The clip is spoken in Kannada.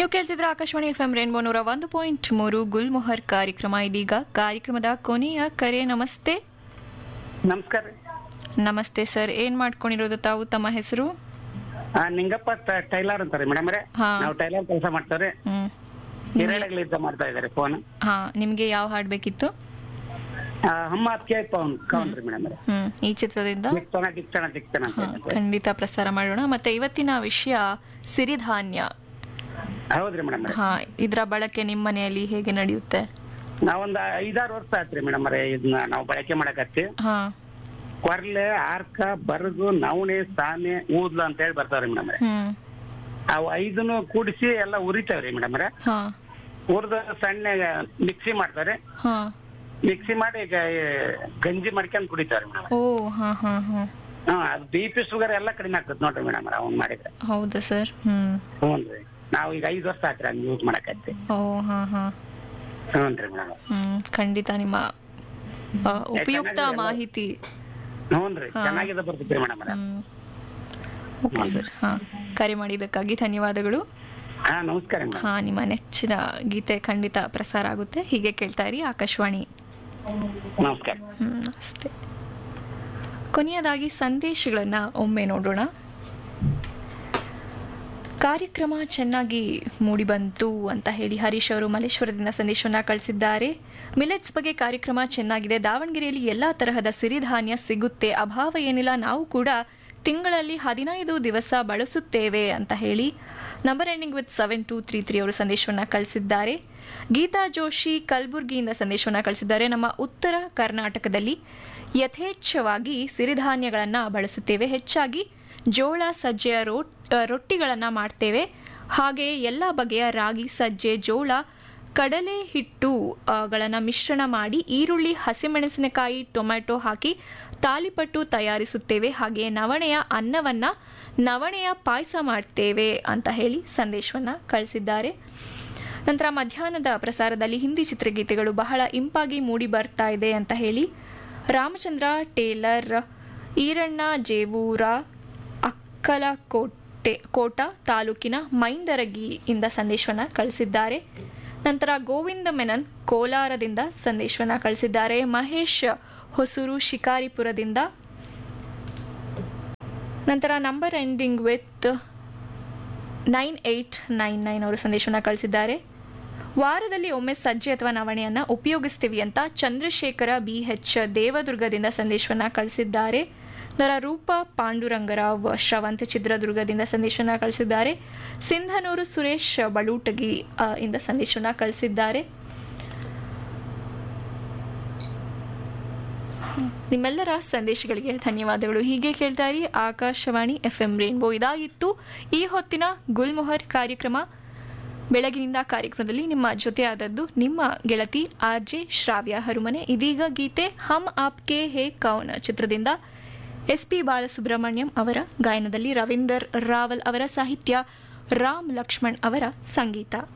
ನೀವು ಕೇಳ್ತಿದ್ರೆ ಆಕಾಶವಾಣಿ ಎಫ್ ಎಂ ರೇನ್ಬೋ ನೂರ ಒಂದು ಪಾಯಿಂಟ್ ಮೂರು ಗುಲ್ಮೊಹರ್ ಕಾರ್ಯಕ್ರಮ ಇದೀಗ ಕಾರ್ಯಕ್ರಮದ ಕೊನೆಯ ಕರೆ ನಮಸ್ತೆ ನಮಸ್ಕಾರ ರೀ ನಮಸ್ತೆ ಸರ್ ಏನ್ ಮಾಡ್ಕೊಂಡಿರೋದು ತಾವು ತಮ್ಮ ಹೆಸರು ಆ, ನಿಂಗಪ್ಪ ಟ- ಟೈಲರ್ ಅಂತಾರೆ ಮೇಡಮ್ ರೇ ಹಾ. ನಾವು ಟೈಲರ್ ಕೆಲಸ ಮಾಡ್ತಾರೆ ಹ್ಮ್ ಹಿರೇಡಗಳಿಂದ ಮಾಡ್ತಾ ಇದ್ದಾರೆ ಫೋನ್ ಹಾ ನಿಮ್ಗೆ ಯಾವ ಹಾಡ್ ಬೇಕಿತ್ತು ಹಮ್ಮ ಅದಕ್ಕೆ ಪವನ್ ಕವನ್ ರೀ ಮೇಡಮ್ ರೇ ಹ್ಮ್ ಈ ಚಿತ್ರದಿಂದ ದಿಕ್ತನ ದಿಕ್ತನ ದಿಕ್ತನ ಅಂತ ಹಾ, ಹೇಳ್ತಾರೆ. ಖಂಡಿತ ಪ್ರಸಾರ ಮಾಡೋಣ ಮತ್ತೆ ಇವತ್ತಿನ ವಿಷಯ ಸಿರಿಧಾನ್ಯ ಹೌದ್ರಿ ಮೇಡಮ್ ಹಾ ಇದರ ಬಳಕೆ ನಿಮ್ಮ ಮನೆಯಲ್ಲಿ ಹೇಗೆ ನಡೆಯುತ್ತೆ ನಾವೊಂದ್ ಐದಾರು ವರ್ಷ ಆತ್ರಿ ಮೇಡಮ್ ರೇ ಇದನ್ನ ನಾವು ಬಳಕೆ ಮಾಡಕತ್ತಿ ಹಾ ಕೊರ್ಲೆ ಆರ್ಕ ಬರಗು ನವಣೆ ಸಾಮೆ ಊದ್ಲ ಅಂತ ಹೇಳಿ ಬರ್ತಾವ್ರಿ ಮೇಡಮ್ ರೇ ಹ್ಮ್ ಅವು ಐದನ್ನು ಕೂಡಿಸಿ ಎಲ್ಲ ಉರಿತಾವ್ರಿ ಮೇಡಮ್ ರೇ ಹಾ ಉರ್ದ ಸಣ್ಣ ಮಿಕ್ಸಿ ಮಾಡ್ತಾರೆ ಹಾ ಮಿಕ್ಸಿ ಮಾಡಿ ಈಗ ಈ ಗಂಜಿ ಮಾಡ್ಕೊಂಡ್ ಕುಡಿತಾವ್ರಿ ಮೇಡಮ್ ಓ ಹಾ ಹಾ ಹಾ ಹಾ ಅದು ಬಿ ಪಿ ಶುಗರ್ ಎಲ್ಲ ಕಡಿಮೆ ಆಗ್ತದೆ ನೋಡ್ರಿ ಮೇಡಮ್ ಅವ್ನ್ ಮಾಡಿದ್ರೆ ಹೌದಾ ಸರ್ ಹ್ಮ್ ಹ್ಞೂನ್ರಿ ನಾವು ಈಗ ಐದು ವರ್ಷ ಆತ್ರಿ ಹಂಗ ಯೂಸ್ ಮಾಡಕತ್ತಿ ಓ ಹಾ ಹಾ ಹ್ಞೂನ್ರಿ ಮೇಡಮ್ ಹ್ಮ್ ಖಂಡಿತ ನಿಮ್ಮ ಆ, ಉಪಯುಕ್ತ ಚೆನ್ನಾಗಿದೆ ಅಲ್ವಾ? ಮಾಹಿತಿ ಹ್ಞೂನ್ರಿ ಚೆನ್ನಾಗಿದೆ ಬರ್ತೈತ್ರಿ ಮೇಡಮ್ ಹ್ಮ್ ಓಕೆ ಸರ್ ಹಾ ಕರೆ ಮಾಡಿದ್ದಕ್ಕಾಗಿ ಧನ್ಯವಾದಗಳು ಹಾ ನಮಸ್ಕಾರ ಮೇಡಮ್ ಹಾ ನಿಮ್ಮ ನೆಚ್ಚಿನ ಗೀತೆ ಖಂಡಿತ ಪ್ರಸಾರ ಆಗುತ್ತೆ ಹೀಗೆ ಕೇಳ್ತಾ ಇರಿ ಆಕಾಶವಾಣಿ ನಮಸ್ಕಾರ ಹ್ಮ್ ಅಷ್ಟೇ ಕೊನೆಯದಾಗಿ ಸಂದೇಶಗಳನ್ನ ಒಮ್ಮೆ ನೋಡೋಣ ಕಾರ್ಯಕ್ರಮ ಚೆನ್ನಾಗಿ ಮೂಡಿಬಂತು ಅಂತ ಹೇಳಿ ಹರೀಶ್ ಅವರು ಮಲ್ಲೇಶ್ವರದಿಂದ ಸಂದೇಶವನ್ನ ಕಳಿಸಿದ್ದಾರೆ ಮಿಲೆಟ್ಸ್ ಬಗ್ಗೆ ಕಾರ್ಯಕ್ರಮ ಚೆನ್ನಾಗಿದೆ ದಾವಣಗೆರೆಯಲ್ಲಿ ಎಲ್ಲಾ ತರಹದ ಸಿರಿಧಾನ್ಯ ಸಿಗುತ್ತೆ ಅಭಾವ ಏನಿಲ್ಲ ನಾವು ಕೂಡ ತಿಂಗಳಲ್ಲಿ ಹದಿನೈದು ದಿವಸ ಬಳಸುತ್ತೇವೆ ಅಂತ ಹೇಳಿ number ending with seven two three three ಅವರು ಸಂದೇಶವನ್ನ ಕಳಿಸಿದ್ದಾರೆ ಗೀತಾ ಜೋಶಿ ಕಲಬುರ್ಗಿಯಿಂದ ಸಂದೇಶವನ್ನ ಕಳಿಸಿದ್ದಾರೆ ನಮ್ಮ ಉತ್ತರ ಕರ್ನಾಟಕದಲ್ಲಿ ಯಥೇಚ್ಛವಾಗಿ ಸಿರಿಧಾನ್ಯಗಳನ್ನು ಬಳಸುತ್ತೇವೆ ಹೆಚ್ಚಾಗಿ ಜೋಳ ಸಜ್ಜೆಯ ರೋಟ್ ರೊಟ್ಟಿಗಳನ್ನು ಮಾಡ್ತೇವೆ ಹಾಗೆಯೇ ಎಲ್ಲ ಬಗೆಯ ರಾಗಿ ಸಜ್ಜೆ ಜೋಳ ಕಡಲೆ ಹಿಟ್ಟು ಆ, ಗಳನ್ನ ಮಿಶ್ರಣ ಮಾಡಿ ಈರುಳ್ಳಿ ಹಸಿಮೆಣಸಿನಕಾಯಿ ಟೊಮ್ಯಾಟೊ ಹಾಕಿ ತಾಲಿಪಟ್ಟು ತಯಾರಿಸುತ್ತೇವೆ ಹಾಗೆಯೇ ನವಣೆಯ ಅನ್ನವನ್ನ ನವಣೆಯ ಪಾಯಸ ಮಾಡ್ತೇವೆ ಅಂತ ಹೇಳಿ ಸಂದೇಶವನ್ನ ಕಳಿಸಿದ್ದಾರೆ ನಂತರ ಮಧ್ಯಾಹ್ನದ ಪ್ರಸಾರದಲ್ಲಿ ಹಿಂದಿ ಚಿತ್ರಗೀತೆಗಳು ಬಹಳ ಇಂಪಾಗಿ ಮೂಡಿ ಬರ್ತಾ ಇದೆ ಅಂತ ಹೇಳಿ ರಾಮಚಂದ್ರ ಟೇಲರ್ ಈರಣ್ಣ ಜೇವೂರ ಅಕ್ಕಲಕೋಟೆ ಕೋಟ ತಾಲೂಕಿನ ಮೈಂದರಗಿಯಿಂದ ಸಂದೇಶವನ್ನ ಕಳಿಸಿದ್ದಾರೆ ನಂತರ ಗೋವಿಂದ ಮೆನನ್ ಕೋಲಾರದಿಂದ ಸಂದೇಶವನ್ನ ಕಳಿಸಿದ್ದಾರೆ ಮಹೇಶ್ ಹೊಸೂರು ಶಿಕಾರಿಪುರದಿಂದ ನಂತರ number ending with nine eight nine nine ಅವರು ಸಂದೇಶವನ್ನ ಕಳಿಸಿದ್ದಾರೆ ವಾರದಲ್ಲಿ ಒಮ್ಮೆ ಸಜ್ಜೆ ಅಥವಾ ನವಣೆಯನ್ನ ಉಪಯೋಗಿಸ್ತೀವಿ ಅಂತ ಚಂದ್ರಶೇಖರ ಬಿ ಎಚ್ ದೇವದುರ್ಗದಿಂದ ಸಂದೇಶವನ್ನ ಕಳಿಸಿದ್ದಾರೆ ದರ ರೂಪ ಪಾಂಡುರಂಗರಾವ್ ಶ್ರವಂತ ಚಿತ್ರದುರ್ಗದಿಂದ ಸಂದೇಶವನ್ನ ಕಳಿಸಿದ್ದಾರೆ ಸಿಂಧನೂರು ಸುರೇಶ್ ಬಲೂಟಗಿ ಆ, ಇಂದ ಸಂದೇಶವನ್ನ ಕಳಿಸಿದ್ದಾರೆ ನಿಮ್ಮೆಲ್ಲರ ಸಂದೇಶಗಳಿಗೆ ಧನ್ಯವಾದಗಳು ಹೀಗೆ ಕೇಳ್ತಾ ಇರಿ ಆಕಾಶವಾಣಿ ಎಫ್ ಎಂ ರೇನ್ಬೋ ಇದಾಗಿತ್ತು ಈ ಹೊತ್ತಿನ ಗುಲ್ಮೊಹರ್ ಕಾರ್ಯಕ್ರಮ ಬೆಳಗಿನಿಂದ ಕಾರ್ಯಕ್ರಮದಲ್ಲಿ ನಿಮ್ಮ ಜೊತೆ ಆದದ್ದು ನಿಮ್ಮ ಗೆಳತಿ ಆರ್ ಜೆ ಶ್ರಾವ್ಯ ಹರುಮನೆ ಇದೀಗ ಗೀತೆ ಹಮ್ ಆಪ್ಕೆ ಹೇ ಕೌನ್ ಚಿತ್ರದಿಂದ ಎಸ್ ಪಿ ಬಾಲಸುಬ್ರಹ್ಮಣ್ಯಂ ಅವರ ಗಾಯನದಲ್ಲಿ ರವೀಂದರ್ ರಾವಲ್ ಅವರ ಸಾಹಿತ್ಯ ರಾಮ್ ಲಕ್ಷ್ಮಣ್ ಅವರ ಸಂಗೀತ